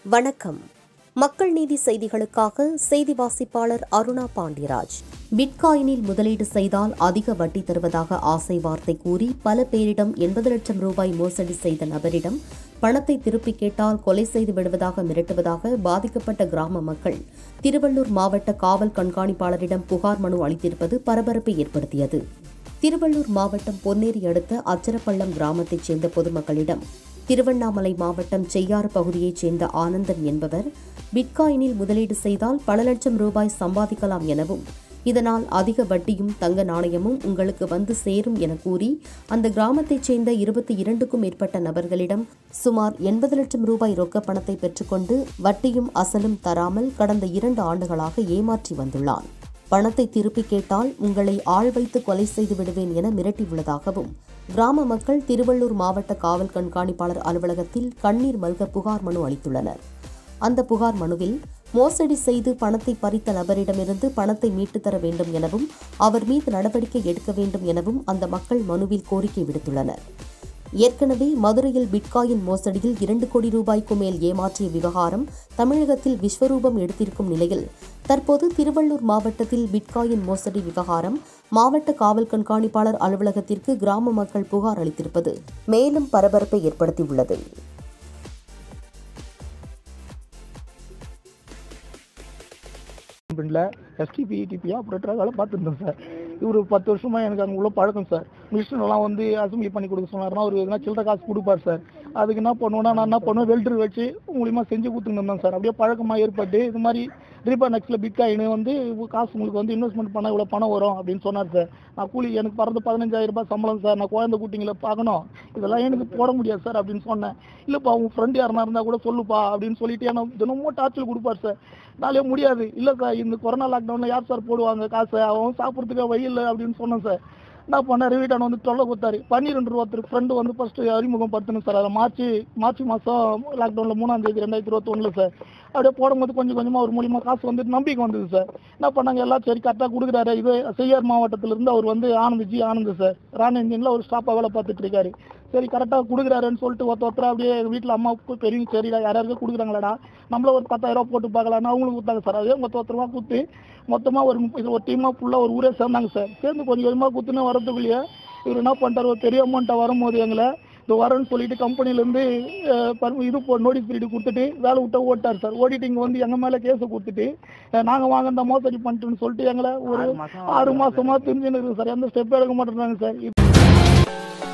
வணக்கம் மக்கள் நீதி செய்திகளுக்காக செய்தி வாசிப்பாளர் அருணா பாண்டியராஜ் பிட்காயினில் முதலீடு செய்தால் அதிக வட்டி தருவதாக ஆசை வார்த்தை கூறி பல பேரிடம் எண்பது லட்சம் ரூபாய் மோசடி செய்த நபரிடம் பணத்தை திருப்பிக் கேட்டால் கொலை செய்து விடுவதாக மிரட்டுவதாக பாதிக்கப்பட்ட கிராம மக்கள் திருவள்ளூர் மாவட்ட காவல் கண்காணிப்பாளரிடம் புகார் மனு அளித்திருப்பது பரபரப்பை ஏற்படுத்தியது திருவள்ளூர் மாவட்டம் பொன்னேரி அடுத்த அச்சரப்பள்ளம் கிராமத்தைச் சேர்ந்த பொதுமக்களிடம் திருவண்ணாமலை மாவட்டம் செய்யாறு பகுதியைச் சேர்ந்த ஆனந்தன் என்பவர் பிட்காயினில் முதலீடு செய்தால் பல லட்சம் ரூபாய் சம்பாதிக்கலாம் எனவும் இதனால் அதிக வட்டியும் தங்க நாணயமும் உங்களுக்கு வந்து சேரும் என கூறி அந்த கிராமத்தைச் சேர்ந்த இருபத்தி இரண்டுக்கும் மேற்பட்ட நபர்களிடம் சுமார் எண்பது லட்சம் ரூபாய் ரொக்க பணத்தை பெற்றுக்கொண்டு வட்டியும் அசலும் தராமல் கடந்த இரண்டு ஆண்டுகளாக ஏமாற்றி வந்துள்ளார் பணத்தை திருப்பிக் கேட்டால் உங்களை ஆள் வைத்து கொலை செய்து விடுவேன் என மிரட்டியுள்ளதாகவும் கிராம மக்கள் திருவள்ளூர் மாவட்ட காவல் கண்காணிப்பாளர் அலுவலகத்தில் கண்ணீர் மல்க புகார் மனு அளித்துள்ளனர் அந்த புகார் மனுவில் மோசடி செய்து பணத்தை பறித்த நபரிடமிருந்து பணத்தை மீட்டுத் தர வேண்டும் எனவும் அவர் மீது நடவடிக்கை எடுக்க வேண்டும் எனவும் அந்த மக்கள் மனுவில் கோரிக்கை விடுத்துள்ளனர் ஏற்கனவே மதுரையில் பிட்காயின் மோசடியில் இரண்டு கோடி ரூபாய்க்கு மேல் ஏமாற்றிய விவகாரம் தமிழகத்தில் விஸ்வரூபம் எடுத்திருக்கும் நிலையில் தற்போது திருவள்ளூர் மாவட்டத்தில் பிட்காயின் மோசடி விவகாரம் மாவட்ட காவல் கண்காணிப்பாளர் அலுவலகத்திற்கு கிராம மக்கள் புகார் அளித்திருப்பது மேலும் பரபரப்பை ஏற்படுத்தியுள்ளது கம்பெனியில் எஸ்டிபி டிபி ஆப்ரேட்டராக வேலை பார்த்துருந்தேன் சார் இவர் பத்து வருஷமா எனக்கு அங்கே உள்ள பழக்கம் சார் மிஷினெல்லாம் வந்து அசம்பிளி பண்ணி கொடுக்க சொன்னார்னா அவர் எதுனா சில்லற காசு கொடுப்பார் சார் அதுக்கு என்ன பண்ணுவேன்னா நான் என்ன பண்ணுவேன் வெல்டர் வச்சு மூலியமா செஞ்சு கொடுத்துட்டு இருந்தேன் சார் அப்படியே பழக்கமாக ஏற்பட்டு இது மாதிரி ரீபா நெக்ஸ்ட்டில் பிட்காயின் வந்து காசு உங்களுக்கு வந்து இன்வெஸ்ட்மெண்ட் பண்ணால் இவ்வளோ பணம் வரும் அப்படின்னு சொன்னார் சார் நான் கூலி எனக்கு பறந்து பதினஞ்சாயிரம் ரூபாய் சம்பளம் சார் நான் குழந்தை குட்டிங்களை பார்க்கணும் இதெல்லாம் எனக்கு போட முடியாது சார் அப்படின்னு சொன்னேன் இல்லைப்பா உன் ஃப்ரெண்டு யாருனா இருந்தால் கூட சொல்லுப்பா அப்படின்னு சொல்லிட்டு எனக்கு தினமும் டார்ச்சல் கொடுப்பார் சார் நாளே முடியாது இல்லை சார் இந்த கொரோனா லாக்டவுனில் யார் சார் போடுவாங்க காசு அவன் சாப்பிட்றதுக்கு வழி இல்லை அப்படின்னு சொன்னேன் சார் என்ன பண்ணார் ரிவீட்டான் வந்து தொல்லை கொடுத்தாரு பன்னிரெண்டு ரூபா ஒருத்தர் ஃப்ரெண்டு வந்து ஃபர்ஸ்ட் அறிமுகம் படுத்தணும் சார் அதை மார்ச் மார்ச் மாதம் லாக்டவுனில் மூணாம் தேதி ரெண்டாயிரத்தி இருபத்தொன்னில் சார் அப்படியே போடும்போது கொஞ்சம் கொஞ்சமாக ஒரு மூலியமாக காசு வந்து நம்பிக்கை வந்தது சார் என்ன பண்ணாங்க எல்லாம் சரி கரெக்டாக கொடுக்குறாரு இது செய்யார் மாவட்டத்திலிருந்து அவர் வந்து ஆனந்த் ஜி ஆனந்த் சார் ரான் இன்ஜினில் ஒரு ஸ்டாப்பாக வேலை பார்த்துட்டு இருக்காரு சரி கரெக்டாக கொடுக்குறாருன்னு சொல்லிட்டு ஒருத்த ஒருத்தர் அப்படியே எங்கள் வீட்டில் அம்மாவுக்கு பெரியவங்க சரிடா யாராருக்கு கொடுக்குறாங்களாடா நம்மள ஒரு பத்தாயிரம் ரூபா போட்டு பார்க்கலான்னு அவங்களுக்கு கொடுத்தாங்க சார் அதே மொத்த ஒருத்தர் ரூபா கொடுத்து மொத்தமாக ஒரு முப்பது ஒரு டீமாக ஃபுல்லாக ஒரு ஊரே சேர்ந்தாங்க சார் சேர்ந்து கொஞ்சம் கொஞ்சமாக குத்துன்னு வரதுக்குள்ளேயே இவர் என்ன பண்ணிட்டார் ஒரு பெரிய அமௌண்ட்டாக வரும்போது எங்களை இது வரேன்னு சொல்லிட்டு கம்பெனிலேருந்து இது போ நோட்டீஸ் பீரியட் கொடுத்துட்டு வேலை விட்ட ஓட்டார் சார் ஓடிட்டு இங்கே வந்து எங்கள் மேலே கேஸை கொடுத்துட்டு நாங்கள் வாங்க மோசடி பண்ணிட்டோன்னு சொல்லிட்டு எங்களை ஒரு ஆறு மாசமா தெரிஞ்சுன்னு இருக்குது சார் எந்த ஸ்டெப் எடுக்க மாட்டேறாங்க சார்